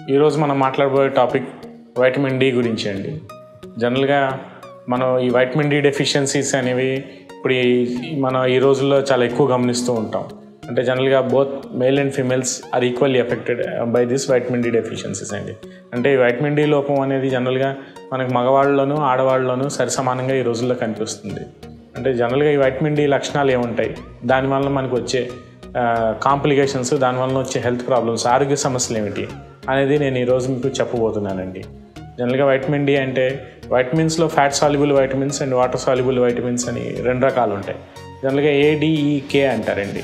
ఈరోజు మనం మాట్లాడబోయే topic vitamin D గురించి అండి జనరల్గా మనం ఈ వైటమిన్ డి డెఫిషియన్సీస్ అనేవి ఇప్పుడు ఈ మనం ఈ రోజుల్లో చాలా ఎక్కువ గమనిస్తూ ఉంటాం అంటే జనరల్గా both male and females are equally affected by this vitamin D deficiencies అండి అంటే ఈ వైటమిన్ డి లోపం అనేది జనరల్గా మనకి మగవాళ్ళలోనూ ఆడవాళ్ళలోనూ సరిసమానంగా ఈ రోజుల్లో కనిపిస్తుంది అంటే జనరల్గా ఈ వైటమిన్ డి లక్షణాలు ఏముంటాయి దానివల్ల మనకు వచ్చే కాంప్లికేషన్స్ దానివల్ల వచ్చే హెల్త్ ప్రాబ్లమ్స్ ఆరోగ్య సమస్యలు ఏమిటి అనేది నేను ఈరోజు మీకు చెప్పబోతున్నానండి జనరల్గా వైటమిన్ డి అంటే వైటమిన్స్లో fat soluble vitamins and water soluble vitamins అని రెండు రకాలు ఉంటాయి జనరల్గా ఏడిఈకే అంటారండి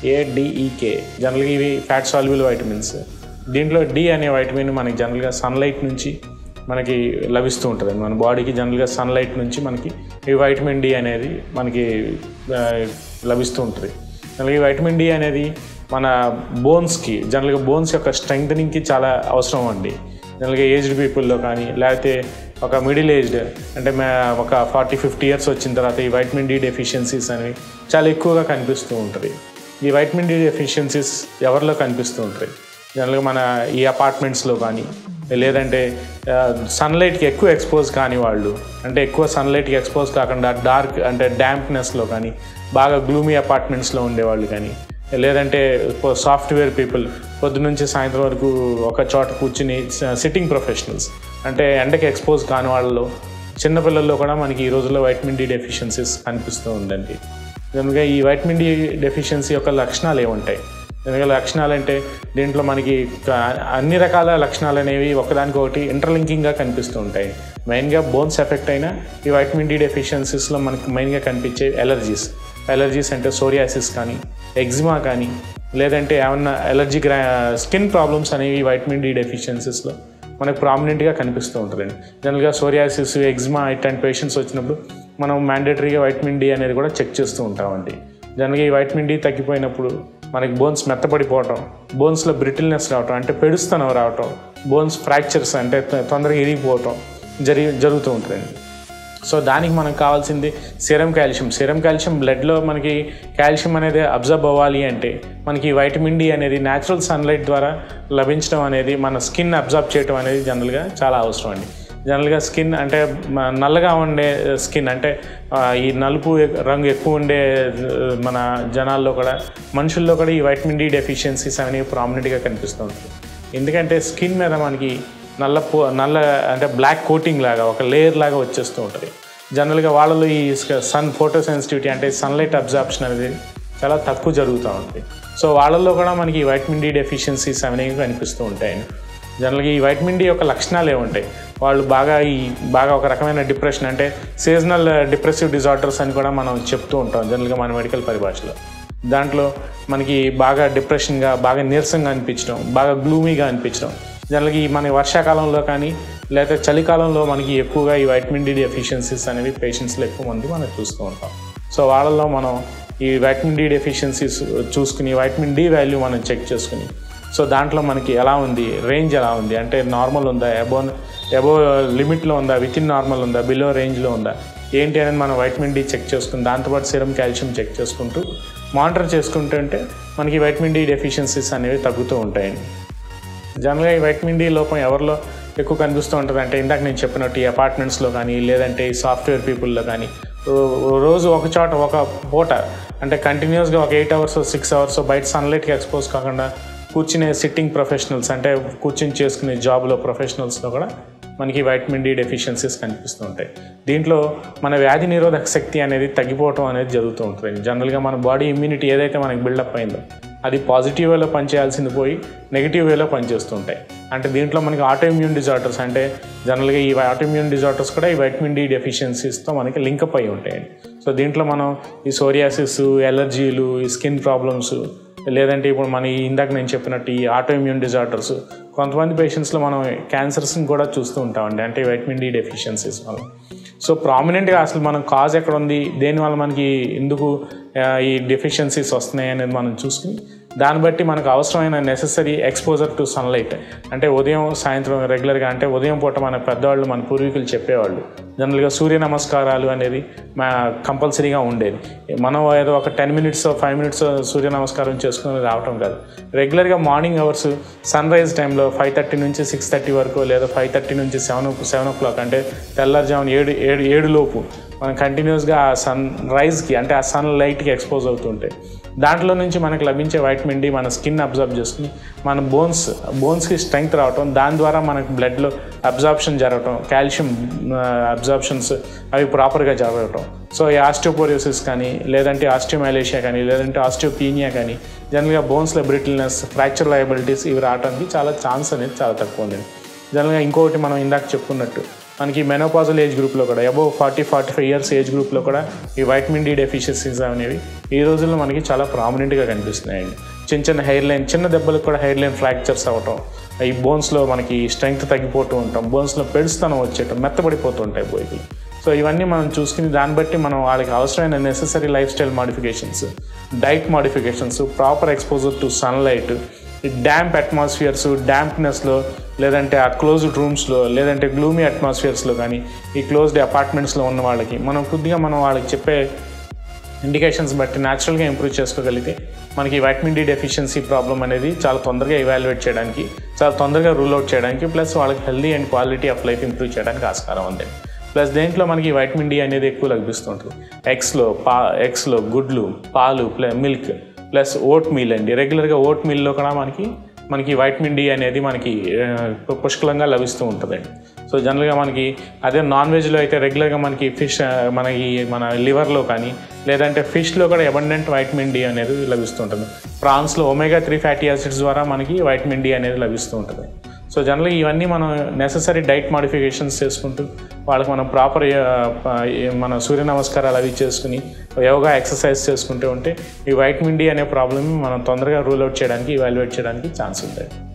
ఏడిఈకే జనరల్గా ఇవి ఫ్యాట్ సాల్యుబుల్ వైటమిన్స్ దీంట్లో డి అనే వైటమిన్ మనకి జనరల్గా సన్లైట్ నుంచి మనకి లభిస్తూ ఉంటుంది మన బాడీకి జనరల్గా సన్లైట్ నుంచి మనకి ఈ వైటమిన్ డి అనేది మనకి ఆ, లభిస్తూ ఉంటుంది జనరల్గా ఈ వైటమిన్ డి అనేది మన బోన్స్కి జనరల్గా బోన్స్ యొక్క స్ట్రెంగ్థనింగ్కి చాలా అవసరం అండి జనరల్గా ఏజ్డ్ పీపుల్లో కానీ లేకపోతే ఒక మిడిల్ ఏజ్డ్ అంటే మే- ఒక ఫార్టీ ఫిఫ్టీ ఇయర్స్ వచ్చిన తర్వాత ఈ వైటమిన్ డి డెఫిషియన్సీస్ అనేవి చాలా ఎక్కువగా కనిపిస్తూ ఉంటుంది ఈ వైటమిన్ డి డెఫిషియన్సీస్ ఎవరిలో కనిపిస్తూ ఉంటాయి జనరల్గా మన ఈ అపార్ట్మెంట్స్లో కానీ లేదంటే సన్లైట్కి ఎక్కువ ఎక్స్పోజ్ కాని వాళ్ళు అంటే ఎక్కువ సన్లైట్కి ఎక్స్పోజ్ కాకుండా డార్క్ అంటే డ్యాంప్నెస్లో కానీ బాగా గ్లూమీ అపార్ట్మెంట్స్లో ఉండేవాళ్ళు కానీ లేదంటే సాఫ్ట్వేర్ పీపుల్ పొద్దు నుంచి సాయంత్రం వరకు ఒక చోట కూర్చుని సిట్టింగ్ ప్రొఫెషనల్స్ అంటే ఎండకి ఎక్స్పోజ్ కాని వాళ్ళలో చిన్నపిల్లల్లో కూడా మనకి ఈ రోజుల్లో వైటమిన్ డి డెఫిషియన్సీస్ కనిపిస్తూ ఉందండి కనుక ఈ వైటమిన్ డి డెఫిషియన్సీ యొక్క లక్షణాలు ఏముంటాయి ఎందుకంటే లక్షణాలు అంటే దీంట్లో మనకి క- అన్ని రకాల లక్షణాలు అనేవి ఒకదానికొకటి ఇంటర్లింకింగ్గా కనిపిస్తూ ఉంటాయి మెయిన్గా బోన్స్ ఎఫెక్ట్ అయిన ఈ వైటమిన్ డి డెఫిషియన్సీస్లో మనకి మెయిన్గా కనిపించే ఎలర్జీస్ ఎలర్జీస్ అంటే సోరియాసిస్ కానీ ఎగ్జిమా కానీ లేదంటే ఏమన్నా ఎలర్జీ స్కిన్ ప్రాబ్లమ్స్ అనేవి వైటమిన్ డి డెఫిషియన్సీస్లో మనకు ప్రామినెంట్గా కనిపిస్తూ ఉంటుందండి జనరల్గా సోరియాసిస్ ఎగ్జిమా ఇట్లాంటి పేషెంట్స్ వచ్చినప్పుడు మనం మ్యాండేటరీగా వైటమిన్ డి అనేది కూడా చెక్ చేస్తూ ఉంటామండి జనరల్గా ఈ వైటమిన్ డి తగ్గిపోయినప్పుడు మనకి బోన్స్ మెత్తపడిపోవటం బోన్స్లో బ్రిటిల్నెస్ రావటం అంటే పెడుస్తనం రావటం బోన్స్ ఫ్రాక్చర్స్ అంటే తొ- తొందరగా ఇరిగిపోవటం జరిగి జరుగుతూ ఉంటుందండి సో దానికి మనకు కావాల్సింది సిరం కాల్షియం సిరం కాల్షియం బ్లడ్లో మనకి కాల్షియం అనేది అబ్జర్బ్ అవ్వాలి అంటే మనకి వైటమిన్ డి అనేది న్యాచురల్ సన్లైట్ ద్వారా లభించడం అనేది మన స్కిన్ అబ్జర్బ్ చేయడం అనేది జనరల్గా చాలా అవసరం అండి జనరల్గా స్కిన్ అంటే మ- నల్లగా ఉండే స్కిన్ అంటే ఆ, ఈ నలుపు ఎ- రంగు ఎక్కువ ఉండే ఆ, మన జనాల్లో కూడా మనుషుల్లో కూడా ఈ వైటమిన్ డి డెఫిషియన్సీస్ అనేవి ప్రామినెంట్గా కనిపిస్తూ ఉంటుంది ఎందుకంటే స్కిన్ మీద మనకి నల్ల పో నల్ల అంటే బ్లాక్ కోటింగ్ లాగా ఒక లేయర్ లాగా వచ్చేస్తూ ఉంటుంది జనరల్గా వాళ్ళలో ఈ సన్ ఫోటో సెన్సిటివిటీ అంటే సన్లైట్ అబ్జార్ప్షన్ అనేది చాలా తక్కువ జరుగుతూ ఉంటుంది సో వాళ్ళల్లో కూడా మనకి ఈ వైటమిన్ డి డెఫిషియన్సీస్ అనేవి కనిపిస్తూ ఉంటాయండి జనరల్గా ఈ వైటమిన్ డి యొక్క లక్షణాలు ఏముంటాయి వాళ్ళు బాగా ఈ బాగా ఒక రకమైన డిప్రెషన్ అంటే సీజనల్ డిప్రెసివ్ డిజార్డర్స్ అని కూడా మనం చెప్తూ ఉంటాం జనరల్గా మన మెడికల్ పరిభాషలో దాంట్లో మనకి బాగా డిప్రెషన్గా బాగా నీరసంగా అనిపించడం బాగా గ్లూమీగా అనిపించడం జనరల్గా ఈ మన వర్షాకాలంలో కానీ లేకపోతే చలికాలంలో మనకి ఎక్కువగా ఈ వైటమిన్ డి డెఫిషియన్సీస్ అనేవి పేషెంట్స్లో ఎక్కువ మంది మనం చూస్తూ ఉంటాం సో వాళ్ళల్లో మనం ఈ వైటమిన్ డి డెఫిషియన్సీస్ చూసుకుని వైటమిన్ డి వాల్యూ మనం చెక్ చేసుకుని సో దాంట్లో మనకి ఎలా ఉంది రేంజ్ ఎలా ఉంది అంటే నార్మల్ ఉందా అబో అబో లిమిట్లో ఉందా విత్ ఇన్ నార్మల్ ఉందా బిలో రేంజ్లో ఉందా ఏంటి అనేది మనం వైటమిన్ డి చెక్ చేసుకుని దాంతోపాటు సిరం కాల్షియం చెక్ చేసుకుంటూ మానిటర్ చేసుకుంటుంటే మనకి వైటమిన్ డి డెఫిషియన్సీస్ అనేవి తగ్గుతూ ఉంటాయండి జనరల్గా ఈ వైటమిన్ డి లోపం ఎవరిలో ఎక్కువ కనిపిస్తూ ఉంటుంది అంటే ఇందాక నేను చెప్పినట్టు ఈ అపార్ట్మెంట్స్లో కానీ లేదంటే ఈ సాఫ్ట్వేర్ పీపుల్లో కానీ రో- రోజు ఒక చోట ఒక పూట అంటే కంటిన్యూస్గా ఒక ఎయిట్ అవర్స్ సిక్స్ అవర్స్ బయట సన్లైట్కి ఎక్స్పోజ్ కాకుండా కూర్చునే సిట్టింగ్ ప్రొఫెషనల్స్ అంటే కూర్చుని చేసుకునే జాబ్లో ప్రొఫెషనల్స్లో కూడా మనకి వైటమిన్ డి డెఫిషియన్సీస్ కనిపిస్తూ ఉంటాయి దీంట్లో మన వ్యాధి నిరోధక శక్తి అనేది తగ్గిపోవటం అనేది జరుగుతూ ఉంటుంది జనరల్గా మన బాడీ ఇమ్యూనిటీ ఏదైతే మనకి బిల్డప్ అయిందో అది పాజిటివ్ వేలో పనిచేయాల్సింది పోయి నెగిటివ్ వేలో పనిచేస్తుంటాయి అంటే దీంట్లో మనకి ఆటో ఇమ్యూన్ డిజార్డర్స్ అంటే జనరల్గా ఈ ఆటో ఇమ్యూన్ డిజార్డర్స్ కూడా ఈ వైటమిన్ డి డెఫిషియన్సీస్తో మనకి లింకప్ అయి ఉంటాయండి సో దీంట్లో మనం ఈ సోరియాసిస్ ఎలర్జీలు ఈ స్కిన్ ప్రాబ్లమ్స్ లేదంటే ఇప్పుడు మన ఈ ఇందాక నేను చెప్పినట్టు ఈ ఆటో ఇమ్యూన్ డిజార్డర్స్ కొంతమంది పేషెంట్స్లో మనం క్యాన్సర్స్ని కూడా చూస్తూ ఉంటామండి అంటే వైటమిన్ డి డెఫిషియన్సీస్ వల్ల సో ప్రామినెంట్గా అసలు మనం కాజ్ ఎక్కడ ఉంది దేనివల్ల మనకి ఎందుకు ఆ, ఈ డెఫిషియన్సీస్ వస్తున్నాయి అనేది మనం చూసుకుని దాన్ని బట్టి మనకు అవసరమైన నెససరీ ఎక్స్పోజర్ టు సన్లైట్ అంటే ఉదయం సాయంత్రం రెగ్యులర్గా అంటే ఉదయం పూట మన పెద్దవాళ్ళు మన పూర్వీకులు చెప్పేవాళ్ళు జనరల్గా సూర్య నమస్కారాలు అనేది మా కంపల్సరీగా ఉండేది మనం ఏదో ఒక ten minutes five minutes surya namaskaram చేసుకుని రావటం కాదు రెగ్యులర్గా మార్నింగ్ అవర్స్ సన్ రైజ్ టైంలో ఫైవ్ థర్టీ నుంచి సిక్స్ థర్టీ వరకు లేదా ఫైవ్ థర్టీ నుంచి సెవెన్ సెవెన్ ఓ క్లాక్ అంటే తెల్లారుజామున ఏడు ఏడు ఏడు లోపు మనం కంటిన్యూస్గా ఆ సన్ రైజ్కి అంటే ఆ సన్ లైట్కి ఎక్స్పోజ్ అవుతుంటే దాంట్లో నుంచి మనకు లభించే వైటమిన్ డి మన స్కిన్ అబ్జర్వ్ చేసుకుని మన బోన్స్ బోన్స్కి స్ట్రెంగ్త్ రావటం దాని ద్వారా మనకు బ్లడ్లో అబ్జార్ప్షన్ జరగటం కాల్షియం అబ్జార్ప్షన్స్ అవి ప్రాపర్గా జరగటం సో ఈ ఆస్టియోపోరియోసిస్ కానీ లేదంటే ఆస్టియోమైలేషియా కానీ లేదంటే ఆస్టియోపీనియా కానీ జనరల్గా బోన్స్లో బ్రిటిల్నెస్ ఫ్రాక్చర్ లయబిలిటీస్ ఇవి రావడానికి చాలా ఛాన్స్ అనేది చాలా తక్కువ ఉంది జనరల్గా ఇంకొకటి మనం ఇందాక చెప్పుకున్నట్టు మనకి మెనోపాజల్ ఏజ్ గ్రూప్లో కూడా above forty forty five years age గ్రూప్లో కూడా ఈ వైటమిన్ డి డెఫిషియన్సీస్ అనేవి ఈ రోజుల్లో మనకి చాలా ప్రామినెంట్గా కనిపిస్తున్నాయండి చిన్న చిన్న హెయిర్ లైన్ చిన్న దెబ్బలకు కూడా హెయిర్ లైన్ ఫ్రాక్చర్స్ అవ్వటం ఈ బోన్స్లో మనకి స్ట్రెంగ్త్ తగ్గిపోతూ ఉంటాం బోన్స్లో పెడుస్తనం వచ్చేయటం మెత్తబడిపోతూ ఉంటాయి బోయికి సో ఇవన్నీ మనం చూసుకుని దాన్ని బట్టి మనం వాళ్ళకి అవసరమైన necessary lifestyle modifications diet modifications proper exposure to sunlight ఈ డ్యాంప్ అట్మాస్ఫియర్స్ డ్యాంప్నెస్లో లేదంటే ఆ క్లోజ్డ్ రూమ్స్లో లేదంటే గ్లూమీ అట్మాస్ఫియర్స్లో కానీ ఈ క్లోజ్డ్ అపార్ట్మెంట్స్లో ఉన్న వాళ్ళకి మనం కొద్దిగా మనం వాళ్ళకి చెప్పే ఇండికేషన్స్ బట్టి న్యాచురల్గా ఇంప్రూవ్ చేసుకోగలిగితే మనకి వైటమిన్ డి డెఫిషియన్సీ ప్రాబ్లం అనేది చాలా తొందరగా ఇవాల్యుయేట్ చేయడానికి చాలా తొందరగా రూల్ అవుట్ చేయడానికి ప్లస్ వాళ్ళకి healthy and quality of life improve చేయడానికి ఆస్కారం ఉంది ప్లస్ దేంట్లో మనకి వైటమిన్ డి అనేది ఎక్కువ లభిస్తుంటుంది ఎగ్స్లో పా ఎగ్స్లో గుడ్లు పాలు plus milk plus oatmeal అండి రెగ్యులర్గా ఓట్ మీల్లో కూడా మనకి మనకి వైటమిన్ డి అనేది మనకి ఆ, పుష్కలంగా లభిస్తూ ఉంటుందండి సో జనరల్గా మనకి అదే నాన్ వెజ్లో అయితే రెగ్యులర్గా మనకి ఫిష్ ఆ, మనకి మన లివర్లో కానీ లేదంటే ఫిష్లో కూడా అబండెంట్ వైటమిన్ డి అనేది లభిస్తుంటుంది ప్రాన్స్లో ఒమేగా త్రీ ఫ్యాటీ యాసిడ్స్ ద్వారా మనకి వైటమిన్ డి అనేది లభిస్తూ ఉంటుంది సో జనరల్గా ఇవన్నీ మనం నెససరీ డైట్ మాడిఫికేషన్స్ చేసుకుంటూ వాళ్ళకి మనం ప్రాపర్ మన సూర్య నమస్కారాలు అవి చేసుకుని యోగా ఎక్సర్సైజ్ చేసుకుంటూ ఉంటే ఈ వైటమిన్ డి అనే ప్రాబ్లమ్ మనం తొందరగా రూల్ అవుట్ చేయడానికి ఇవాల్యుయేట్ చేయడానికి ఛాన్స్ ఉంటుంది